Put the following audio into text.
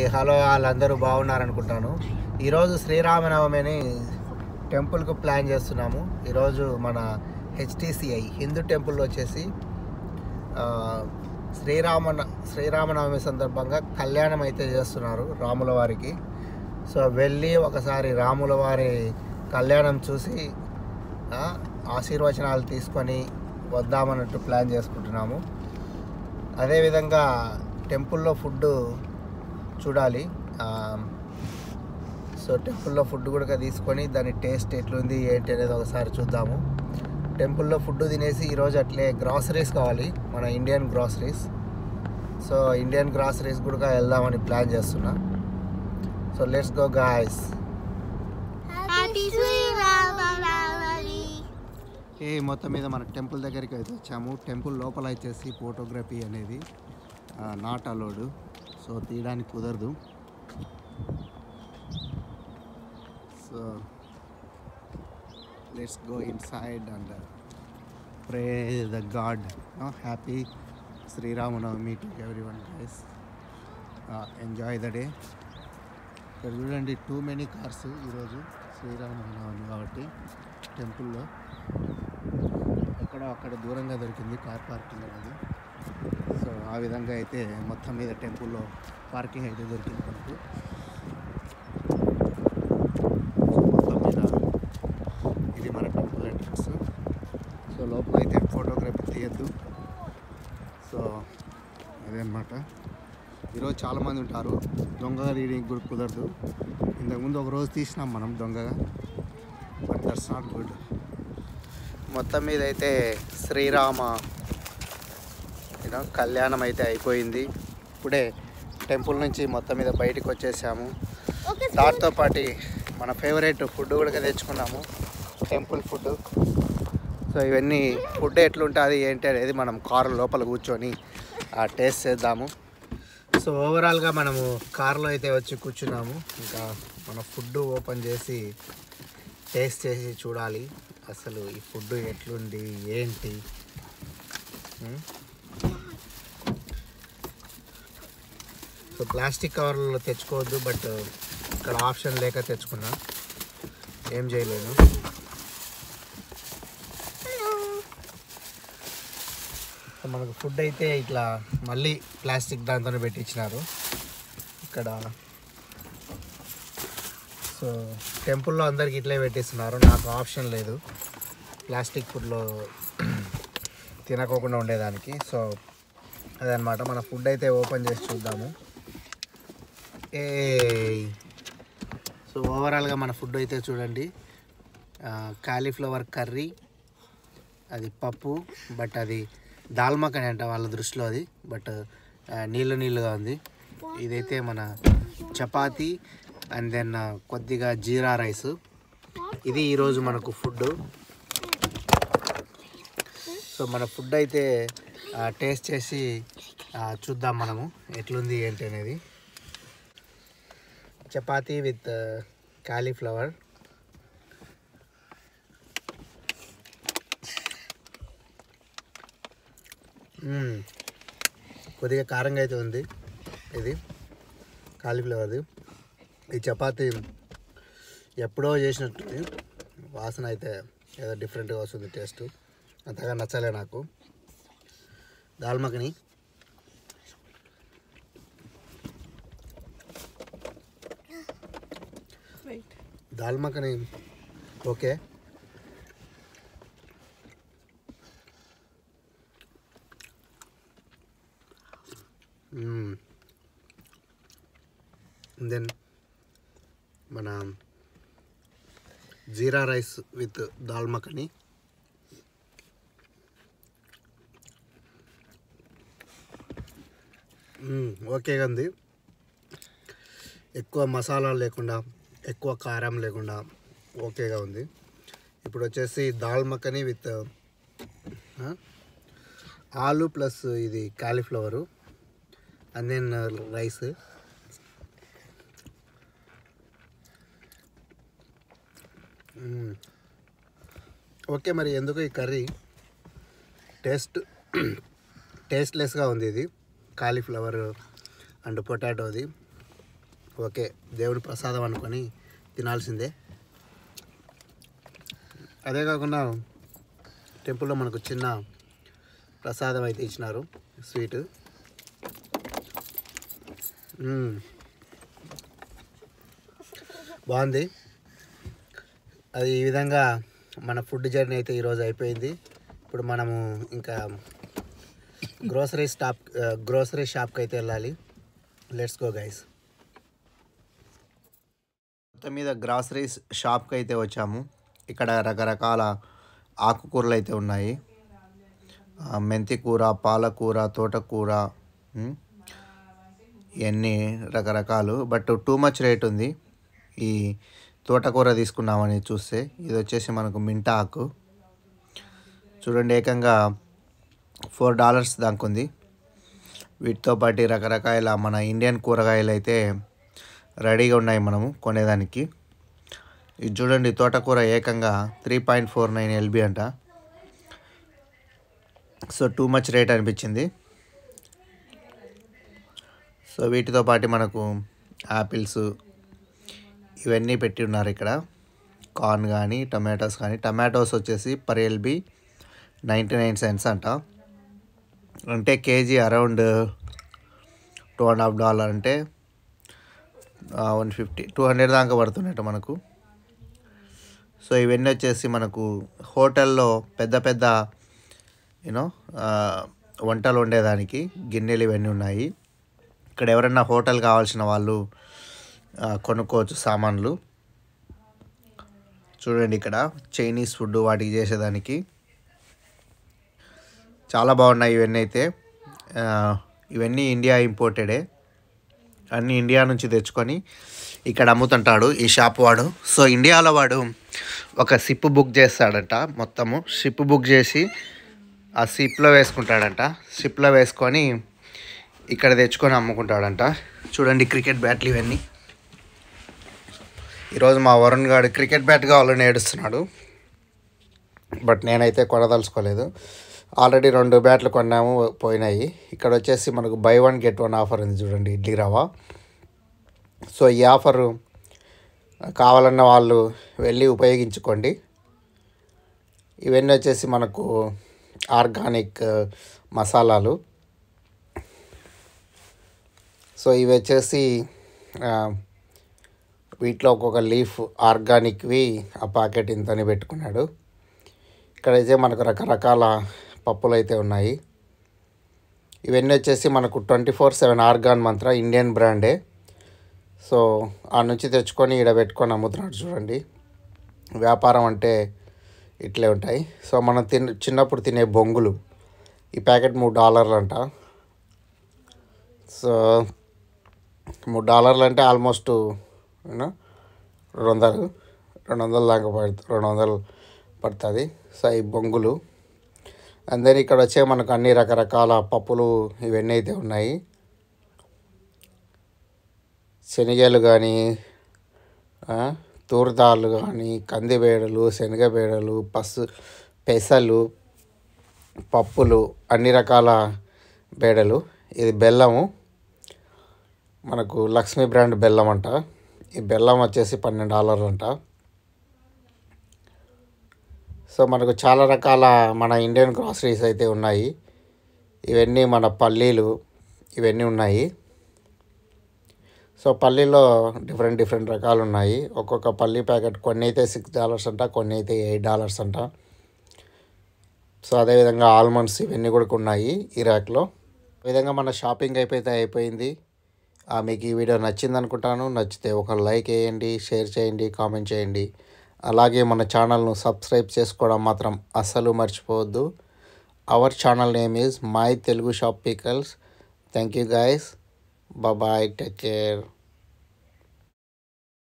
Hello వాళ్ళందరూ బాగున్నారనుకుంటాను ఈరోజు శ్రీరామనవమిని టెంపుల్కు plan చేస్తున్నాము ఈరోజు మన హెచ్టిసిఐ హిందూ టెంపుల్ వచ్చేసి ఆ, శ్రీరామ శ్రీరామనవమి సందర్భంగా కళ్యాణం అయితే చేస్తున్నారు రాముల వారికి సో వెళ్ళి ఒకసారి రాముల వారి కళ్యాణం చూసి ఆ, ఆశీర్వచనాలు తీసుకొని వద్దామన్నట్టు ప్లాన్ చేసుకుంటున్నాము అదేవిధంగా టెంపుల్లో ఫుడ్ చూడాలి ఆ, సో టెంపుల్లో ఫుడ్ కూడా తీసుకొని దాని టేస్ట్ ఎట్లుంది ఏంటి అనేది ఒకసారి చూద్దాము టెంపుల్లో ఫుడ్ తినేసి ఈరోజు అట్లే గ్రాసరీస్ కావాలి మన Indian groceries so Indian groceries కూడా వెళ్దామని ప్లాన్ చేస్తున్నా so let's go guys happy Sri Rama Navami ఈ మొత్తం మీద మన టెంపుల్ దగ్గరికి అయితే వచ్చాము టెంపుల్ లోపల వచ్చేసి ఫోటోగ్రఫీ అనేది నాట్ అలౌడ్ సో తీయడానికి కుదరదు so let's go inside and pray the god happy Sri Rama Navami to everyone guys enjoy the day ఇక్కడ చూడండి టూ మెనీ కార్స్ ఈరోజు శ్రీరామనవమి కాబట్టి టెంపుల్లో ఎక్కడో అక్కడ దూరంగా దొరికింది కార్ పార్కింగ్ అనేది సో ఆ విధంగా అయితే మొత్తం మీద టెంపుల్లో పార్కింగ్ అయితే దొరికింది మనకు సో మొత్తం మీద ఇది మన టెంపుల్ ఎంట్రన్స్ సో లోపల అయితే ఫోటోగ్రఫీ తీయద్దు సో అదనమాట ఈరోజు చాలామంది ఉంటారు దొంగగా రీడింగ్ కూడా కుదరదు ఇంతకుముందు ఒక రోజు తీసినాం మనం దొంగగా బట్ దట్స్ నాట్ గుడ్ మొత్తం మీద అయితే శ్రీరామ యూనో కళ్యాణం అయితే అయిపోయింది ఇప్పుడే టెంపుల్ నుంచి మొత్తం మీద బయటకు వచ్చేసాము ఓకే దాంతో పాటు మన ఫేవరెట్ ఫుడ్ కూడా తెచ్చుకున్నాము టెంపుల్ ఫుడ్ సో ఇవన్నీ ఫుడ్ ఎట్లుంటుంది ఏంటి అనేది మనం కారు లోపల కూర్చొని ఆ టేస్ట్ చేద్దాము సో ఓవరాల్గా మనము కార్లో అయితే వచ్చి కూర్చున్నాము ఇంకా మన ఫుడ్ ఓపెన్ చేసి టేస్ట్ చేసి చూడాలి అసలు ఈ ఫుడ్ ఎట్లుంది ఏంటి ఉం? సో ప్లాస్టిక్ కవర్లలో తెచ్చుకోవద్దు బట్ ఇక్కడ ఆప్షన్ లేక తెచ్చుకున్నా ఏం చేయలేను సో మనకు ఫుడ్ అయితే ఇట్లా మళ్ళీ ప్లాస్టిక్ దాంతోనే పెట్టించినారు ఇక్కడ సో టెంపుల్లో అందరికి ఇట్లే పెట్టిస్తున్నారు నాకు ఆప్షన్ లేదు ప్లాస్టిక్ ఫుడ్లో తినకోకుండా ఉండేదానికి సో అదనమాట మన ఫుడ్ అయితే ఓపెన్ చేసి చూద్దాము ఏ సో ఓవరాల్గా మన ఫుడ్ అయితే చూడండి కాలీఫ్లవర్ కర్రీ అది పప్పు బట్ అది దాల్ మఖని అంట వాళ్ళ దృష్టిలో అది బట్ నీళ్ళు నీళ్ళుగా ఉంది ఇదైతే మన చపాతి అండ్ దెన్ కొద్దిగా జీరా రైస్ ఇది ఈరోజు మనకు ఫుడ్ సో మన ఫుడ్ అయితే టేస్ట్ చేసి ఆ, చూద్దాం మనము ఎట్లుంది ఏంటి అనేది చపాతీ విత్ కాలీఫ్లవర్ మ్మ్. కొద్దిగా కారంగా అయితే ఉంది ఇది కాలీఫ్లవర్ది ఈ చపాతీ ఎప్పుడో చేసినట్టుంది వాసన అయితే ఏదో డిఫరెంట్గా వస్తుంది టేస్ట్ అంతగా నచ్చలే నాకు దాల్ మఖని దాల్ మఖని ఓకే దెన్ మన జీరా రైస్ విత్ దాల్ మఖని ఓకేగా ఉంది ఎక్కువ మసాలా లేకుండా ఎక్కువ కారం లేకుండా ఓకేగా ఉంది ఇప్పుడు వచ్చేసి దాల్ మఖని విత్ ఆ, ఆలు ప్లస్ ఇది cauliflower and then rice okay మరి ఎందుకు ఈ కర్రీ టేస్ట్ టేస్ట్లెస్గా ఉంది ఇది కాలీఫ్లవర్ అండ్ పొటాటోది ఓకే దేవుడి ప్రసాదం అనుకొని తినాల్సిందే అదే కాకుండా టెంపుల్లో మనకు చిన్న ప్రసాదం అయితే ఇచ్చినారు స్వీట్ మ్మ్. బాగుంది అది ఈ విధంగా మన ఫుడ్ జర్నీ అయితే ఈరోజు అయిపోయింది ఇప్పుడు మనము ఇంకా గ్రోసరీ స్టాప్ గ్రోసరీ షాప్కి అయితే వెళ్ళాలి లెట్స్ గో గైస్ మొత్తం మీద గ్రాసరీస్ షాప్కి అయితే వచ్చాము ఇక్కడ రకరకాల ఆకుకూరలు అయితే ఉన్నాయి ఆ, మెంతి కూర పాలకూర తోటకూర ఉమ్, ఇవన్నీ రకరకాలు బట్ టూ మచ్ రేట్ ఉంది ఈ తోటకూర తీసుకున్నామని చూస్తే ఇది వచ్చేసి మనకు మింటా ఆకు చూడండి ఏకంగా ఫోర్ డాలర్స్ దాకా ఉంది వీటితో పాటు రకరకాల మన ఇండియన్ కూరగాయలు అయితే రెడీగా ఉన్నాయి మనము కొనేదానికి ఇది చూడండి తోటకూర ఏకంగా three point four nine LB అంట సో టూ మచ్ రేట్ అనిపించింది సో వీటితో పాటు మనకు యాపిల్స్ ఇవన్నీ పెట్టి ఉన్నారు ఇక్కడ కార్న్ కానీ టమాటోస్ కానీ టమాటోస్ వచ్చేసి per LB ninety nine cents అంట అంటే KG around two and half dollar అంటే వన్ ఫిఫ్టీ టూ హండ్రెడ్ దాకా పడుతున్నట్టు మనకు సో ఇవన్నీ వచ్చేసి మనకు హోటల్లో పెద్ద పెద్ద యూనో వంటలు వండేదానికి గిన్నెలు ఇవన్నీ ఉన్నాయి ఇక్కడ ఎవరైనా హోటల్ కావాల్సిన వాళ్ళు ఆ, కొనుక్కోవచ్చు సామాన్లు చూడండి ఇక్కడ చైనీస్ ఫుడ్ వాటికి చేసేదానికి చాలా బాగున్నాయి ఇవన్నీ అయితే ఆ, ఇవన్నీ ఇండియా ఇంపోర్టెడే అన్నీ ఇండియా నుంచి తెచ్చుకొని ఇక్కడ అమ్ముతుంటాడు ఈ షాప్ వాడు సో ఇండియాలో వాడు ఒక సిప్ బుక్ చేస్తాడంట మొత్తము షిప్ బుక్ చేసి ఆ సిప్లో వేసుకుంటాడంట సిప్లో వేసుకొని ఇక్కడ తెచ్చుకొని అమ్ముకుంటాడంట చూడండి క్రికెట్ బ్యాట్లు ఇవన్నీ ఈరోజు మా వరుణ్ గారు క్రికెట్ బ్యాట్ కావాలని ఏడుస్తున్నాడు బట్ నేనైతే కొనదలుచుకోలేదు ఆల్రెడీ రెండు బ్యాట్లు కొన్నాము పోయినాయి ఇక్కడ వచ్చేసి మనకు buy one get one offer ఉంది చూడండి ఇడ్లీ రవ్వ సో ఈ ఆఫర్ కావాలన్న వాళ్ళు వెళ్ళి ఉపయోగించుకోండి ఇవన్నీ వచ్చేసి మనకు ఆర్గానిక్ మసాలాలు సో ఇవి వచ్చేసి ఆ, వీటిలో ఒక్కొక్క లీఫ్ ఆర్గానిక్వి ఆ ప్యాకెట్ ఇంతని పెట్టుకున్నాడు ఇక్కడైతే మనకు రకరకాల పప్పులు అయితే ఉన్నాయి ఇవన్నీ వచ్చేసి మనకు twenty four seven organ Mantra Indian బ్రాండే సో ఆ నుంచి తెచ్చుకొని ఇక్కడ పెట్టుకొని అమ్ముతున్నాడు చూడండి వ్యాపారం అంటే ఇట్లే ఉంటాయి సో మనం తిన చిన్నప్పుడు తినే బొంగులు ఈ ప్యాకెట్ మూడు డాలర్లు అంట సో మూడు డాలర్లు అంటే ఆల్మోస్ట్ యూనో రెండు వందలు రెండు వందల దాకా పడుతుంది రెండు వందలు పడుతుంది సో ఈ బొంగులు అండ్ దెన్ ఇక్కడ వచ్చే మనకు అన్ని రకరకాల పప్పులు ఇవన్నీ అయితే ఉన్నాయి శనగలు కానీ తూర్దాలు కానీ కందిబేడలు శనగబేడలు పసు పెసలు పప్పులు అన్ని రకాల బేడలు ఇది బెల్లము మనకు లక్ష్మీ బ్రాండ్ బెల్లం అంట ఈ బెల్లం వచ్చేసి పన్నెండు డాలర్లు అంట సో మనకు చాలా రకాల మన ఇండియన్ గ్రాసరీస్ అయితే ఉన్నాయి ఇవన్నీ మన పల్లీలు ఇవన్నీ ఉన్నాయి సో పల్లీలో డిఫరెంట్ డిఫరెంట్ రకాలు ఉన్నాయి ఒక్కొక్క పల్లీ ప్యాకెట్ కొన్ని అయితే సిక్స్ డాలర్స్ అంట కొన్ని అయితే ఎయిట్ డాలర్స్ అంట సో అదేవిధంగా ఆల్మండ్స్ ఇవన్నీ కూడా ఉన్నాయి ఈ ర్యాక్లో ఈ విధంగా మన షాపింగ్ అయిపోతే అయిపోయింది ఆ, మీకు ఈ వీడియో నచ్చింది అనుకుంటాను నచ్చితే ఒక లైక్ వేయండి షేర్ చేయండి కామెంట్ చేయండి అలాగే మన ఛానల్ను సబ్స్క్రైబ్ చేసుకోవడం మాత్రం అస్సలు మర్చిపోవద్దు our channel name is my Telugu shop pickles thank you guys bye take care